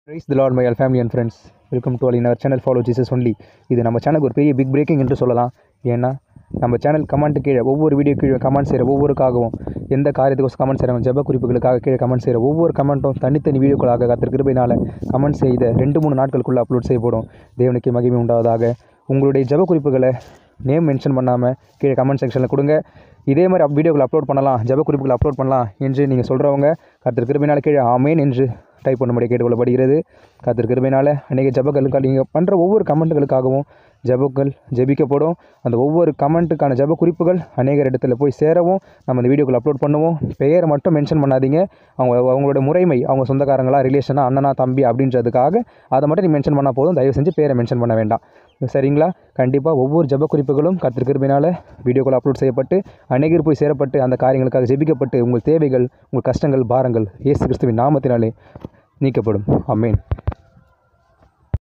rice the lord my all family and friends welcome to all in our channel follow Jesus only இது நம்ம சேனலுக்கு ஒரு பெரிய big braking என்று சொல்லலாம் ஏன்னா நம்ம சேனல் கமெண்ட் கீழே ஒவ்வொரு வீடியோ கீழே கமெண்ட் செய்கிற ஒவ்வொருக்காகவும் எந்த காரியத்துக்கு கமெண்ட் செய்கிறவங்க ஜெப குறிப்புகளுக்காக கீழே கமெண்ட் செய்கிற ஒவ்வொரு கமெண்ட்டும் தனித்தனி வீடியோக்களாக கத்திருக்கிறபையினால் கமெண்ட் செய்த ரெண்டு மூணு நாட்களுக்குள்ளே அப்லோட் செய்யப்படும் தேவனுக்கு மகிமை உண்டாவதாக உங்களுடைய ஜெப குறிப்புகளை நேம் மென்ஷன் பண்ணாமல் கீழே கமெண்ட் செக்ஷனில் கொடுங்க இதே மாதிரி அப் வீடியோக்களை அப்லோட் பண்ணலாம் ஜெப குறிப்புகளை அப்லோட் பண்ணலாம் என்று நீங்கள் சொல்கிறவங்க கர்த்தர் கிருபையினால் கீழே ஆமேன் என்று டைப் பண்ணும்படி கேட்டுக்கொள்ளப்படுகிறது கர்த்தர் கிருபையினால் அநேக ஜெபங்களுக்காக நீங்கள் பண்ணுற ஒவ்வொரு கமெண்ட்டுகளுக்காகவும் ஜெபங்கள் ஜெபிக்கப்படும் அந்த ஒவ்வொரு கமெண்ட்டுக்கான ஜெப குறிப்புகள் அநேகர் இடத்துல போய் சேரவும் நம்ம இந்த வீடியோக்கள் அப்லோட் பண்ணுவோம் பெயரை மட்டும் மென்ஷன் பண்ணாதீங்க அவங்க அவங்களோட முறைமை அவங்க சொந்தக்காரங்களா ரிலேஷனா அண்ணனா தம்பி அப்படின்றதுக்காக அதை மட்டும் நீ மென்ஷன் பண்ணால் போதும் தயவு செஞ்சு பேரை மென்ஷன் பண்ண வேண்டாம் சரிங்களா கண்டிப்பாக ஒவ்வொரு ஜெப குறிப்புகளும் கர்த்தர் கிருபையினால் வீடியோக்கள் அப்லோட் செய்யப்பட்டு அநேகர் போய் சேரப்பட்டு அந்த காரியங்களுக்காக ஜெபிக்கப்பட்டு உங்கள் தேவைகள் உங்கள் கஷ்டங்கள் பாரங்கள் இயேசு கிறிஸ்துவின் நாமத்தினாலே நீக்கப்படும் அமேன்